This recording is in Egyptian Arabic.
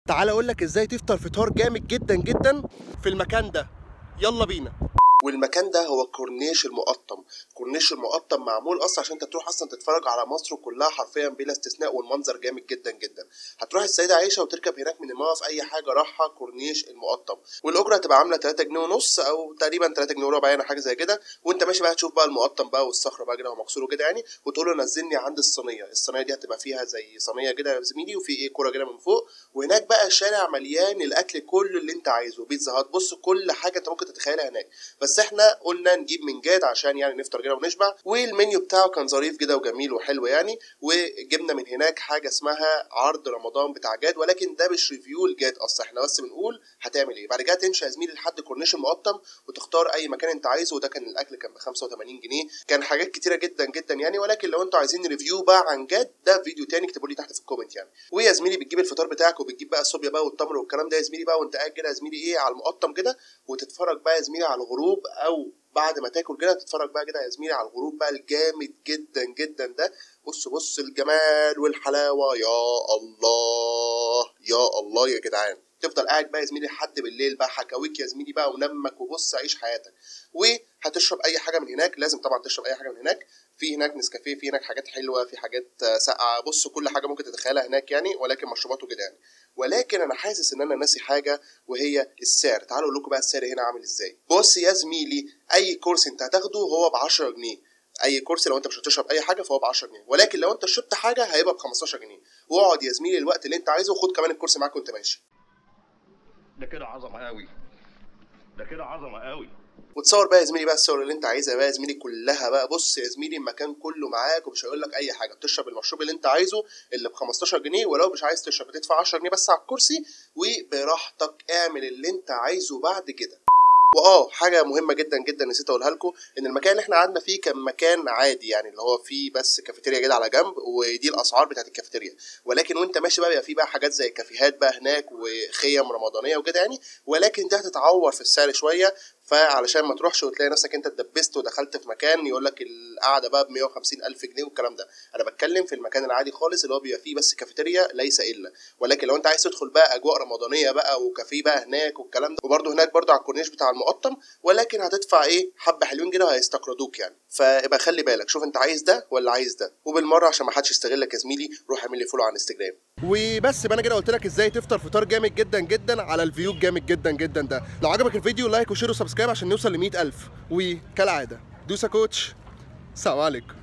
تعال اقول لك ازاي تفطر فطار جامد جدا جدا في المكان ده يلا بينا والمكان ده هو كورنيش المقطم كورنيش المقطم معمول اصلا عشان انت تروح اصلا تتفرج على مصر كلها حرفيا بلا استثناء والمنظر جامد جدا جدا هتروح السيده عائشه وتركب هناك من الموقف اي حاجه راحه كورنيش المقطم والاجره هتبقى عامله 3 جنيه ونص او تقريبا 3 جنيه وربع يعني حاجه زي كده وانت ماشي بقى تشوف بقى المقطم بقى والصخره بقى كده ومكسور وكده يعني وتقول له نزلني عند الصينيه الصينيه دي هتبقى فيها زي صينيه كده يا زميلي وفي ايه كوره كده من فوق وهناك بقى شارع مليان الاكل كله اللي انت عايزه بيتزا هات بص كل حاجه انت ممكن تتخيلها هناك بس احنا قلنا نجيب من جاد عشان يعني نفطر كده ونشبع والمنيو بتاعه كان ظريف كده وجميل وحلو يعني وجبنا من هناك حاجه اسمها عرض رمضان بتاع جاد ولكن ده مش ريفيو لجاد اصلا احنا بس بنقول هتعمل ايه بعد كده تمشي يا زميلي لحد كورنيش المقطم وتختار اي مكان انت عايزه وده كان الاكل كان ب 85 جنيه كان حاجات كتيره جدا جدا يعني ولكن لو انتوا عايزين ريفيو بقى عن جاد ده فيديو تاني اكتبوا لي تحت في الكومنت يعني ويا زميلي بتجيب الفطار بتاعك وبتجيب بقى الصوبيا بقى والتمر والكلام ده يا زميلي بقى وانت قاعد كده يا زميلي ايه على المقطم كده وتتفرج بقى يا زميلي على الغروب او بعد ما تاكل كده تتفرج بقى كده يا زميلي على الغروب بقى الجامد جدا جدا ده بص بص الجمال والحلاوه يا الله يا الله يا جدعان تفضل قاعد بقى يا زميلي لحد بالليل بقى حكاويك يا زميلي بقى ونمك وبص عيش حياتك وهتشرب اي حاجه من هناك لازم طبعا تشرب اي حاجه من هناك في هناك نسكافيه في هناك حاجات حلوه في حاجات ساقعه بص كل حاجه ممكن تتخيلها هناك يعني ولكن مشروبات وكده يعني ولكن انا حاسس ان انا ناسي حاجه وهي السعر تعالوا اقول لكم بقى السعر هنا عامل ازاي بص يا زميلي اي كورس انت هتاخده هو ب 10 جنيه اي كورس لو انت مش هتشرب اي حاجه فهو ب 10 جنيه ولكن لو انت شربت حاجه هيبقى ب 15 جنيه واقعد يا زميلي الوقت اللي انت عايزه وخد كمان الكورس معاك وانت ماشي ده كده عظمه قوي ده كده عظمه قوي وتصور بقى يا زميلي بقى الصور اللي انت عايزها بقى يا زميلي كلها بقى بص يا زميلي المكان كله معاك ومش هيقول لك اي حاجه بتشرب المشروب اللي انت عايزه اللي ب 15 جنيه ولو مش عايز تشرب بتدفع 10 جنيه بس على الكرسي وبراحتك اعمل اللي انت عايزه بعد كده واه حاجه مهمه جدا جدا نسيت اقولها لكم ان المكان اللي احنا قعدنا فيه كان مكان عادي يعني اللي هو فيه بس كافيتيريا كده على جنب ودي الاسعار بتاعت الكافيتيريا ولكن وانت ماشي بقى بيبقى فيه بقى حاجات زي كافيهات بقى هناك وخيم رمضانيه وكده يعني ولكن دي هتتعور في السعر شويه فعلشان ما تروحش وتلاقي نفسك انت اتدبست ودخلت في مكان يقول لك القعده بقى ب 150 الف جنيه والكلام ده انا بتكلم في المكان العادي خالص اللي هو بيبقى فيه بس كافيتيريا ليس الا ولكن لو انت عايز تدخل بقى اجواء رمضانيه بقى وكافيه بقى هناك والكلام ده وبرده هناك برده على الكورنيش بتاع المقطم ولكن هتدفع ايه حبه حلوين كده وهيستقرضوك يعني فابقى خلي بالك شوف انت عايز ده ولا عايز ده وبالمره عشان ما حدش يستغلك يا زميلي روح اعمل لي فولو على انستجرام وبس يبقى انا كده قلت لك ازاي تفطر فطار جامد جدا جدا على الفيو الجامد جدا جدا ده لو عجبك الفيديو لايك وشير وسبسكرايب عشان نوصل ل 100000 وكالعاده دوسا كوتش السلام عليكم